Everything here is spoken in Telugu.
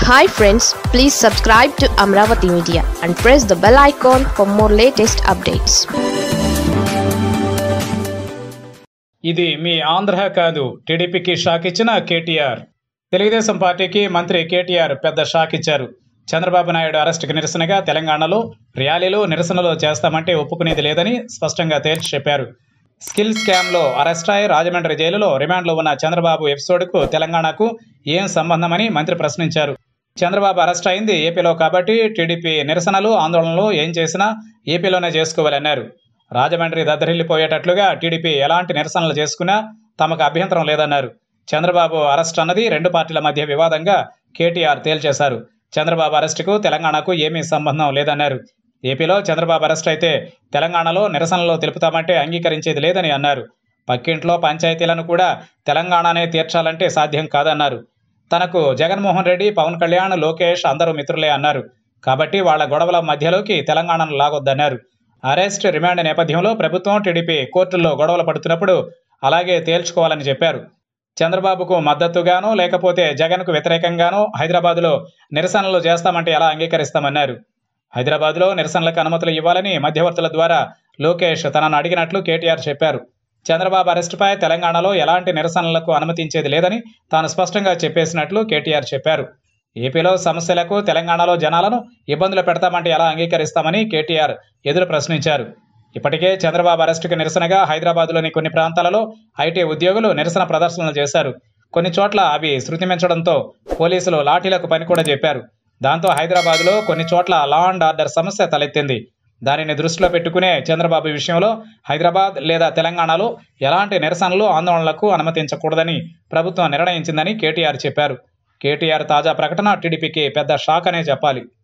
hi friends please subscribe to Amaravati media and press the bell icon for more latest updates ఇది మీ ఆంధ్ర కాదు టీడీపీకి షాక్ ఇచ్చిన కేటీఆర్ తెలుగుదేశం పార్టీకి మంత్రి కేటీఆర్ పెద్ద షాక్ ఇచ్చారు చంద్రబాబు నాయుడు అరెస్టుకు నిరసనగా తెలంగాణలో ర్యాలీలు నిరసనలు చేస్తామంటే ఒప్పుకునేది లేదని స్పష్టంగా తేల్చి చెప్పారు స్కిల్ స్కామ్లో అరెస్ట్ అయి రాజమండ్రి జైలులో రిమాండ్లో ఉన్న చంద్రబాబు ఎపిసోడ్కు తెలంగాణకు ఏం సంబంధమని మంత్రి ప్రశ్నించారు చంద్రబాబు అరెస్ట్ అయింది ఏపీలో కాబట్టి టీడీపీ నిరసనలు ఆందోళనలు ఏం చేసినా ఏపీలోనే చేసుకోవాలన్నారు రాజమండ్రి దద్దరిల్లిపోయేటట్లుగా టీడీపీ ఎలాంటి నిరసనలు చేసుకున్నా తమకు అభ్యంతరం లేదన్నారు చంద్రబాబు అరెస్ట్ అన్నది రెండు పార్టీల మధ్య వివాదంగా కేటీఆర్ తేల్చేశారు చంద్రబాబు అరెస్టుకు తెలంగాణకు ఏమీ సంబంధం లేదన్నారు ఏపీలో చంద్రబాబు అరెస్ట్ అయితే తెలంగాణలో నిరసనలు తెలుపుతామంటే అంగీకరించేది లేదని అన్నారు పక్కింట్లో పంచాయతీలను కూడా తెలంగాణనే తీర్చాలంటే సాధ్యం కాదన్నారు తనకు జగన్మోహన్ రెడ్డి పవన్ కళ్యాణ్ లోకేష్ అందరూ మిత్రులే అన్నారు కాబట్టి వాళ్ళ గొడవల మధ్యలోకి తెలంగాణను లాగొద్దన్నారు అరెస్ట్ రిమాండ్ నేపథ్యంలో ప్రభుత్వం టీడీపీ కోర్టుల్లో గొడవలు పడుతున్నప్పుడు అలాగే తేల్చుకోవాలని చెప్పారు చంద్రబాబుకు మద్దతుగానో లేకపోతే జగన్కు వ్యతిరేకంగానో హైదరాబాద్లో నిరసనలు చేస్తామంటే ఎలా అంగీకరిస్తామన్నారు హైదరాబాద్లో నిరసనలకు అనుమతులు ఇవ్వాలని మధ్యవర్తుల ద్వారా లోకేష్ తనను అడిగినట్లు కేటీఆర్ చెప్పారు చంద్రబాబు అరెస్టుపై తెలంగాణలో ఎలాంటి నిరసనలకు అనుమతించేది లేదని తాను స్పష్టంగా చెప్పేసినట్లు కేటీఆర్ చెప్పారు ఏపీలో సమస్యలకు తెలంగాణలో జనాలను ఇబ్బందులు పెడతామంటే ఎలా అంగీకరిస్తామని కేటీఆర్ ఎదురు ప్రశ్నించారు ఇప్పటికే చంద్రబాబు అరెస్టుకు నిరసనగా హైదరాబాద్లోని కొన్ని ప్రాంతాలలో ఐటీ ఉద్యోగులు నిరసన ప్రదర్శనలు చేశారు కొన్ని చోట్ల అవి శృతిమించడంతో పోలీసులు లాఠీలకు పని కూడా చెప్పారు దాంతో హైదరాబాద్లో కొన్ని చోట్ల లా అండ్ ఆర్డర్ సమస్య తలెత్తింది దానిని దృష్టిలో పెట్టుకునే చంద్రబాబు విషయంలో హైదరాబాద్ లేదా తెలంగాణలో ఎలాంటి నిరసనలు ఆందోళనలకు అనుమతించకూడదని ప్రభుత్వం నిర్ణయించిందని కేటీఆర్ చెప్పారు కేటీఆర్ తాజా ప్రకటన టీడీపీకి పెద్ద షాక్ అనే చెప్పాలి